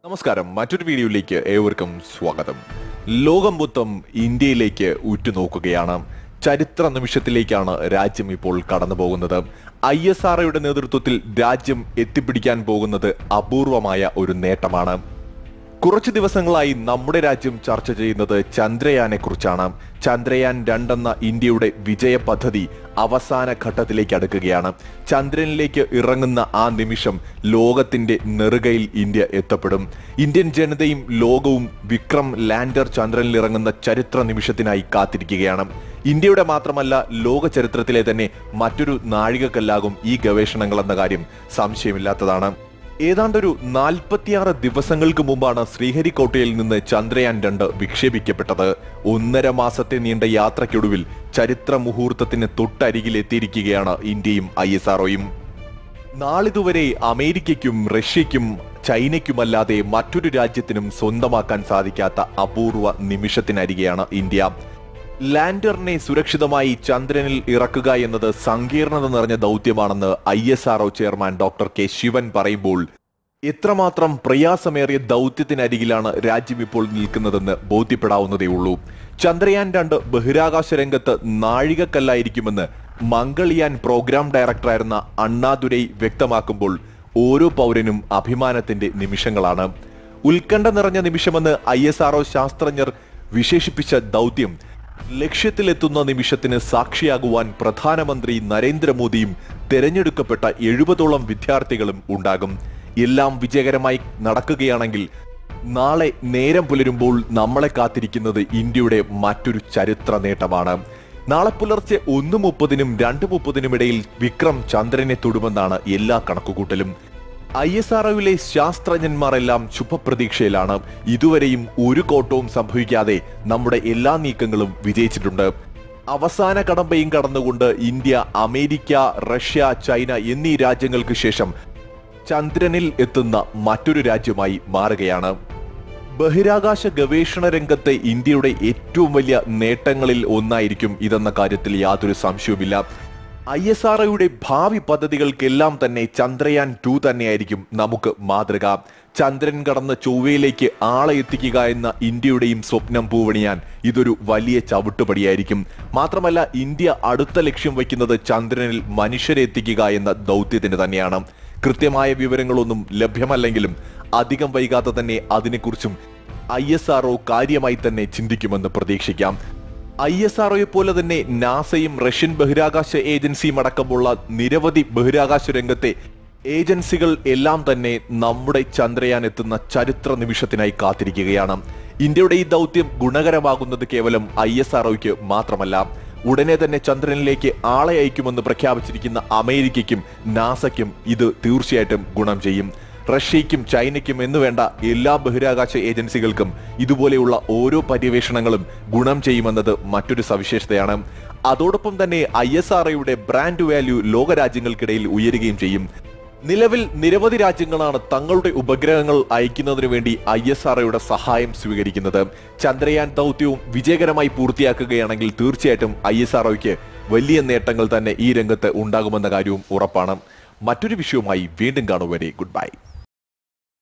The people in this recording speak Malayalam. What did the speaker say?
നമസ്കാരം മറ്റൊരു വീഡിയോയിലേക്ക് ഏവർക്കും സ്വാഗതം ലോകം മൊത്തം ഇന്ത്യയിലേക്ക് ഉറ്റുനോക്കുകയാണ് ചരിത്ര നിമിഷത്തിലേക്കാണ് രാജ്യം ഇപ്പോൾ കടന്നു പോകുന്നത് ഐ എസ് ആർഒയുടെ നേതൃത്വത്തിൽ രാജ്യം എത്തിപ്പിടിക്കാൻ പോകുന്നത് അപൂർവമായ ഒരു നേട്ടമാണ് കുറച്ചു ദിവസങ്ങളായി നമ്മുടെ രാജ്യം ചർച്ച ചെയ്യുന്നത് ചന്ദ്രയാനെ കുറിച്ചാണ് ചന്ദ്രയാൻ രണ്ടെന്ന ഇന്ത്യയുടെ വിജയ പദ്ധതി അവസാന ഘട്ടത്തിലേക്ക് അടുക്കുകയാണ് ചന്ദ്രനിലേക്ക് ഇറങ്ങുന്ന ആ നിമിഷം ലോകത്തിന്റെ നെറുകയിൽ ഇന്ത്യ എത്തപ്പെടും ഇന്ത്യൻ ജനതയും ലോകവും വിക്രം ലാൻഡർ ചന്ദ്രനിൽ ഇറങ്ങുന്ന ചരിത്ര നിമിഷത്തിനായി കാത്തിരിക്കുകയാണ് ഇന്ത്യയുടെ മാത്രമല്ല ലോക ചരിത്രത്തിലെ തന്നെ മറ്റൊരു നാഴികക്കല്ലാകും ഈ ഗവേഷണങ്ങൾ എന്ന കാര്യം സംശയമില്ലാത്തതാണ് ഏതാണ്ടൊരു നാൽപ്പത്തിയാറ് ദിവസങ്ങൾക്ക് മുമ്പാണ് ശ്രീഹരിക്കോട്ടയിൽ നിന്ന് ചന്ദ്രയാൻ രണ്ട് വിക്ഷേപിക്കപ്പെട്ടത് ഒന്നര മാസത്തെ നീണ്ട യാത്രയ്ക്കൊടുവിൽ ചരിത്ര മുഹൂർത്തത്തിന് തൊട്ടരികിൽ എത്തിയിരിക്കുകയാണ് ഇന്ത്യയും ഐ എസ് ആർഒയും നാളിതുവരെ അമേരിക്കയ്ക്കും റഷ്യയ്ക്കും ചൈനയ്ക്കുമല്ലാതെ മറ്റൊരു രാജ്യത്തിനും സ്വന്തമാക്കാൻ സാധിക്കാത്ത അപൂർവ നിമിഷത്തിനരികെയാണ് ഇന്ത്യ ലാൻഡറിനെ സുരക്ഷിതമായി ചന്ദ്രനിൽ ഇറക്കുക എന്നത് സങ്കീർണത നിറഞ്ഞ ദൗത്യമാണെന്ന് I S R O chairman doctor K Sivan പറയുമ്പോൾ എത്രമാത്രം പ്രയാസമേറിയ ദൗത്യത്തിനരികിലാണ് രാജ്യം ഇപ്പോൾ നിൽക്കുന്നതെന്ന് ബോധ്യപ്പെടാവുന്നതേ ഉള്ളൂ ചന്ദ്രയാൻ രണ്ട് ബഹിരാകാശ രംഗത്ത് നാഴികക്കല്ലായിരിക്കുമെന്ന് മംഗളിയാൻ പ്രോഗ്രാം ഡയറക്ടറായിരുന്ന അണ്ണാദുരൈ വ്യക്തമാക്കുമ്പോൾ ഓരോ പൗരനും അഭിമാനത്തിന്റെ നിമിഷങ്ങളാണ് ഉത്കണ്ഠ നിറഞ്ഞ നിമിഷമെന്ന് ഐ എസ് ആർഒ ശാസ്ത്രജ്ഞർ വിശേഷിപ്പിച്ച ദൗത്യം ലക്ഷ്യത്തിലെത്തുന്ന നിമിഷത്തിന് സാക്ഷിയാകുവാൻ പ്രധാനമന്ത്രി നരേന്ദ്രമോദിയും തെരഞ്ഞെടുക്കപ്പെട്ട എഴുപതോളം വിദ്യാർത്ഥികളും ഉണ്ടാകും എല്ലാം വിജയകരമായി നടക്കുകയാണെങ്കിൽ നാളെ നേരം പുലരുമ്പോൾ നമ്മളെ കാത്തിരിക്കുന്നത് ഇന്ത്യയുടെ മറ്റൊരു ചരിത്ര നേട്ടമാണ് നാളെ പുലർച്ചെ ഒന്ന് മുപ്പതിനും രണ്ട് മുപ്പതിനും ഇടയിൽ വിക്രം ചന്ദ്രനെ തൊടുമെന്നാണ് എല്ലാ കണക്കുകൂട്ടലും ഐ എസ് ആർഒയിലെ ശാസ്ത്രജ്ഞന്മാരെല്ലാം ശുഭപ്രതീക്ഷയിലാണ് ഇതുവരെയും ഒരു കോട്ടവും സംഭവിക്കാതെ നമ്മുടെ എല്ലാ നീക്കങ്ങളും വിജയിച്ചിട്ടുണ്ട് അവസാന കടമ്പയും കടന്നുകൊണ്ട് ഇന്ത്യ അമേരിക്ക റഷ്യ ചൈന എന്നീ രാജ്യങ്ങൾക്ക് ശേഷം ചന്ദ്രനിൽ എത്തുന്ന മറ്റൊരു രാജ്യമായി മാറുകയാണ് ബഹിരാകാശ ഗവേഷണ രംഗത്തെ ഇന്ത്യയുടെ ഏറ്റവും വലിയ നേട്ടങ്ങളിൽ ഒന്നായിരിക്കും ഇതെന്ന കാര്യത്തിൽ യാതൊരു സംശയവുമില്ല ഐ എസ് ആർഒയുടെ ഭാവി പദ്ധതികൾക്കെല്ലാം തന്നെ ചന്ദ്രയാൻ ടു തന്നെയായിരിക്കും നമുക്ക് മാതൃക ചന്ദ്രൻ കടന്ന് ചൊവ്വയിലേക്ക് ആളെ എത്തിക്കുക എന്ന ഇന്ത്യയുടെയും സ്വപ്നം പൂവണിയാൻ ഇതൊരു വലിയ ചവിട്ടുപടിയായിരിക്കും മാത്രമല്ല ഇന്ത്യ അടുത്ത ലക്ഷ്യം വയ്ക്കുന്നത് ചന്ദ്രനിൽ മനുഷ്യരെ എത്തിക്കുക എന്ന ദൗത്യത്തിന് തന്നെയാണ് കൃത്യമായ വിവരങ്ങളൊന്നും ലഭ്യമല്ലെങ്കിലും അധികം വൈകാതെ തന്നെ അതിനെക്കുറിച്ചും ഐ എസ് ആർഒ കാര്യമായി തന്നെ ചിന്തിക്കുമെന്ന് പ്രതീക്ഷിക്കാം ഐ എസ് ആർഒയെ പോലെ തന്നെ നാസയും റഷ്യൻ ബഹിരാകാശ ഏജൻസിയും അടക്കമുള്ള നിരവധി ബഹിരാകാശ രംഗത്തെ ഏജൻസികൾ എല്ലാം തന്നെ നമ്മുടെ ചന്ദ്രയാൻ എത്തുന്ന ചരിത്ര നിമിഷത്തിനായി കാത്തിരിക്കുകയാണ് ഇന്ത്യയുടെ ഈ ദൗത്യം ഗുണകരമാകുന്നത് കേവലം ഐ എസ് ആർഒയ്ക്ക് മാത്രമല്ല ഉടനെ തന്നെ ചന്ദ്രനിലേക്ക് ആളെ അയക്കുമെന്ന് പ്രഖ്യാപിച്ചിരിക്കുന്ന അമേരിക്കയ്ക്കും നാസയ്ക്കും ഇത് തീർച്ചയായിട്ടും ഗുണം ചെയ്യും റഷ്യയ്ക്കും ചൈനയ്ക്കും എന്ന് വേണ്ട എല്ലാ ബഹിരാകാശ ഏജൻസികൾക്കും ഇതുപോലെയുള്ള ഓരോ പര്യവേഷണങ്ങളും ഗുണം ചെയ്യുമെന്നത് മറ്റൊരു സവിശേഷതയാണ് അതോടൊപ്പം തന്നെ ഐ എസ് ആർഒയുടെ ബ്രാൻഡ് വാല്യൂ ലോകരാജ്യങ്ങൾക്കിടയിൽ ഉയരുകയും ചെയ്യും നിലവിൽ നിരവധി രാജ്യങ്ങളാണ് തങ്ങളുടെ ഉപഗ്രഹങ്ങൾ അയക്കുന്നതിനു വേണ്ടി ഐ എസ് ആർഒയുടെ സഹായം സ്വീകരിക്കുന്നത് ചന്ദ്രയാൻ ദൗത്യവും വിജയകരമായി പൂർത്തിയാക്കുകയാണെങ്കിൽ തീർച്ചയായിട്ടും ഐ എസ് ആർഒയ്ക്ക് വലിയ നേട്ടങ്ങൾ തന്നെ ഈ രംഗത്ത് ഉണ്ടാകുമെന്ന കാര്യവും ഉറപ്പാണ് മറ്റൊരു വിഷയവുമായി വീണ്ടും കാണുവരെ ഗുഡ് ബൈ